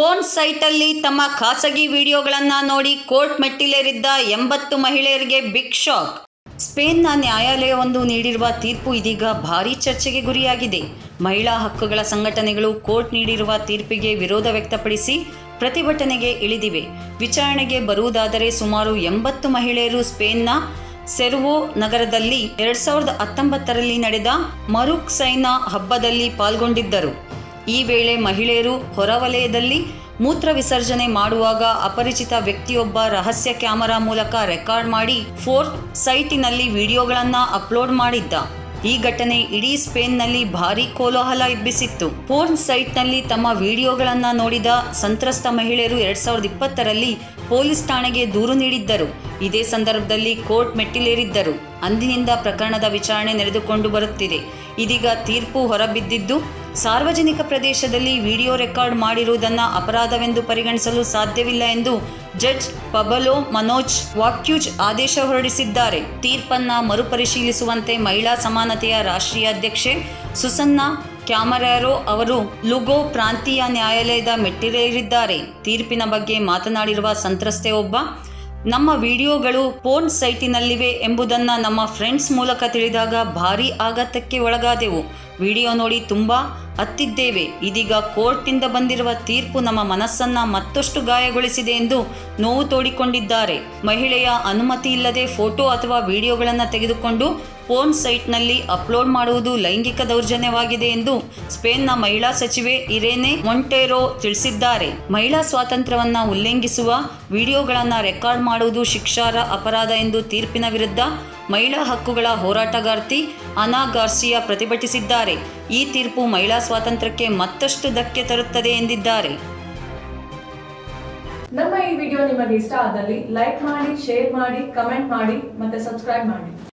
porn ಸೈಟಲ್ಲಿ ತಮ್ಮ ಖಾಸಗಿ ವಿಡಿಯೋಗಳನ್ನು ನೋಡಿ ಕೋರ್ಟ್ ಮೆಟ್ಟಿಲೇರಿದ್ದ ಎಂಬತ್ತು ಮಹಿಳೆಯರಿಗೆ ಬಿಗ್ ಶಾಕ್ ಸ್ಪೇನ್ನ ನ್ಯಾಯಾಲಯವೊಂದು ನೀಡಿರುವ ತೀರ್ಪು ಇದೀಗ ಭಾರೀ ಚರ್ಚೆಗೆ ಗುರಿಯಾಗಿದೆ ಮಹಿಳಾ ಹಕ್ಕುಗಳ ಸಂಘಟನೆಗಳು ಕೋರ್ಟ್ ನೀಡಿರುವ ತೀರ್ಪಿಗೆ ವಿರೋಧ ವ್ಯಕ್ತಪಡಿಸಿ ಪ್ರತಿಭಟನೆಗೆ ಇಳಿದಿವೆ ವಿಚಾರಣೆಗೆ ಬರುವುದಾದರೆ ಸುಮಾರು ಎಂಬತ್ತು ಮಹಿಳೆಯರು ಸ್ಪೇನ್ನ ಸೆರ್ವೋ ನಗರದಲ್ಲಿ ಎರಡ್ ಸಾವಿರದ ಹತ್ತೊಂಬತ್ತರಲ್ಲಿ ನಡೆದ ಮರುಕ್ ಸೈನಾ ಹಬ್ಬದಲ್ಲಿ ಪಾಲ್ಗೊಂಡಿದ್ದರು ಈ ವೇಳೆ ಮಹಿಳೆಯರು ಹೊರವಲಯದಲ್ಲಿ ಮೂತ್ರ ವಿಸರ್ಜನೆ ಮಾಡುವಾಗ ಅಪರಿಚಿತ ವ್ಯಕ್ತಿಯೊಬ್ಬ ರಹಸ್ಯ ಕ್ಯಾಮೆರಾ ಮೂಲಕ ರೆಕಾರ್ಡ್ ಮಾಡಿ ಫೋರ್ತ್ ಸೈಟಿನಲ್ಲಿ ವಿಡಿಯೋಗಳನ್ನು ಅಪ್ಲೋಡ್ ಮಾಡಿದ್ದ ಈ ಘಟನೆ ಇಡೀ ಸ್ಪೇನ್ನಲ್ಲಿ ಭಾರೀ ಕೋಲಾಹಲ ಎಬ್ಬಿಸಿತ್ತು ಪೋರ್ನ್ ಸೈಟ್ನಲ್ಲಿ ತಮ್ಮ ವಿಡಿಯೋಗಳನ್ನು ನೋಡಿದ ಸಂತ್ರಸ್ತ ಮಹಿಳೆಯರು ಎರಡ್ ಸಾವಿರದ ಇಪ್ಪತ್ತರಲ್ಲಿ ಪೊಲೀಸ್ ಠಾಣೆಗೆ ದೂರು ನೀಡಿದ್ದರು ಇದೇ ಸಂದರ್ಭದಲ್ಲಿ ಕೋರ್ಟ್ ಮೆಟ್ಟಿಲೇರಿದ್ದರು ಅಂದಿನಿಂದ ಪ್ರಕರಣದ ವಿಚಾರಣೆ ನಡೆದುಕೊಂಡು ಬರುತ್ತಿದೆ ಇದೀಗ ತೀರ್ಪು ಹೊರಬಿದ್ದಿದ್ದು ಸಾರ್ವಜನಿಕ ಪ್ರದೇಶದಲ್ಲಿ ವಿಡಿಯೋ ರೆಕಾರ್ಡ್ ಮಾಡಿರುವುದನ್ನು ಅಪರಾಧವೆಂದು ಪರಿಗಣಿಸಲು ಸಾಧ್ಯವಿಲ್ಲ ಎಂದು ಜಡ್ಜ್ ಪಬಲೋ ಮನೋಜ್ ವಾಕ್ಯೂಜ್ ಆದೇಶ ಹೊರಡಿಸಿದ್ದಾರೆ ತೀರ್ಪನ್ನ ಮರುಪರಿಶೀಲಿಸುವಂತೆ ಮಹಿಳಾ ಸಮಾನತೆಯ ರಾಷ್ಟ್ರೀಯ ಅಧ್ಯಕ್ಷೆ ಸುಸನ್ನಾ ಕ್ಯಾಮರಾರೋ ಅವರು ಲುಗೋ ಪ್ರಾಂತೀಯ ನ್ಯಾಯಾಲಯದ ಮೆಟ್ಟಿಲೇರಿದ್ದಾರೆ ತೀರ್ಪಿನ ಬಗ್ಗೆ ಮಾತನಾಡಿರುವ ಸಂತ್ರಸ್ತೆ ಒಬ್ಬ ನಮ್ಮ ವಿಡಿಯೋಗಳು ಪೋರ್ನ್ ಸೈಟಿನಲ್ಲಿವೆ ಎಂಬುದನ್ನು ನಮ್ಮ ಫ್ರೆಂಡ್ಸ್ ಮೂಲಕ ತಿಳಿದಾಗ ಭಾರೀ ಆಘಾತಕ್ಕೆ ಒಳಗಾದೆವು ವಿಡಿಯೋ ನೋಡಿ ತುಂಬ ಅತ್ತಿದ್ದೇವೆ ಇದೀಗ ಕೋರ್ಟ್ನಿಂದ ಬಂದಿರುವ ತೀರ್ಪು ನಮ್ಮ ಮನಸ್ಸನ್ನು ಮತ್ತಷ್ಟು ಗಾಯಗೊಳಿಸಿದೆ ಎಂದು ನೋವು ತೋಡಿಕೊಂಡಿದ್ದಾರೆ ಮಹಿಳೆಯ ಅನುಮತಿ ಇಲ್ಲದೆ ಫೋಟೋ ಅಥವಾ ವಿಡಿಯೋಗಳನ್ನು ತೆಗೆದುಕೊಂಡು ಪೋರ್ನ್ ಸೈಟ್ನಲ್ಲಿ ಅಪ್ಲೋಡ್ ಮಾಡುವುದು ಲೈಂಗಿಕ ದೌರ್ಜನ್ಯವಾಗಿದೆ ಎಂದು ಸ್ಪೇನ್ನ ಮಹಿಳಾ ಸಚಿವೆ ಇರೇನೆ ಮೊಂಟೇರೋ ತಿಳಿಸಿದ್ದಾರೆ ಮಹಿಳಾ ಸ್ವಾತಂತ್ರ್ಯವನ್ನ ಉಲ್ಲಂಘಿಸುವ ವಿಡಿಯೋಗಳನ್ನು ರೆಕಾರ್ಡ್ ಮಾಡುವುದು ಶಿಕ್ಷಾರ್ಹ ಅಪರಾಧ ಎಂದು ತೀರ್ಪಿನ ವಿರುದ್ಧ ಮಹಿಳಾ ಹಕ್ಕುಗಳ ಹೋರಾಟಗಾರ್ತಿ ಅನಾ ಗಾರ್ಸಿಯಾ ಪ್ರತಿಭಟಿಸಿದ್ದಾರೆ ಈ ತೀರ್ಪು ಮಹಿಳಾ ಸ್ವಾತಂತ್ರ್ಯಕ್ಕೆ ಮತ್ತಷ್ಟು ಧಕ್ಕೆ ತರುತ್ತದೆ ಎಂದಿದ್ದಾರೆ ನಮ್ಮ ಈ ವಿಡಿಯೋ ನಿಮಗೆ ಇಷ್ಟ ಆದಲ್ಲಿ ಲೈಕ್ ಮಾಡಿ ಶೇರ್ ಮಾಡಿ ಕಮೆಂಟ್ ಮಾಡಿ ಮತ್ತೆ ಸಬ್ಸ್ಕ್ರೈಬ್ ಮಾಡಿ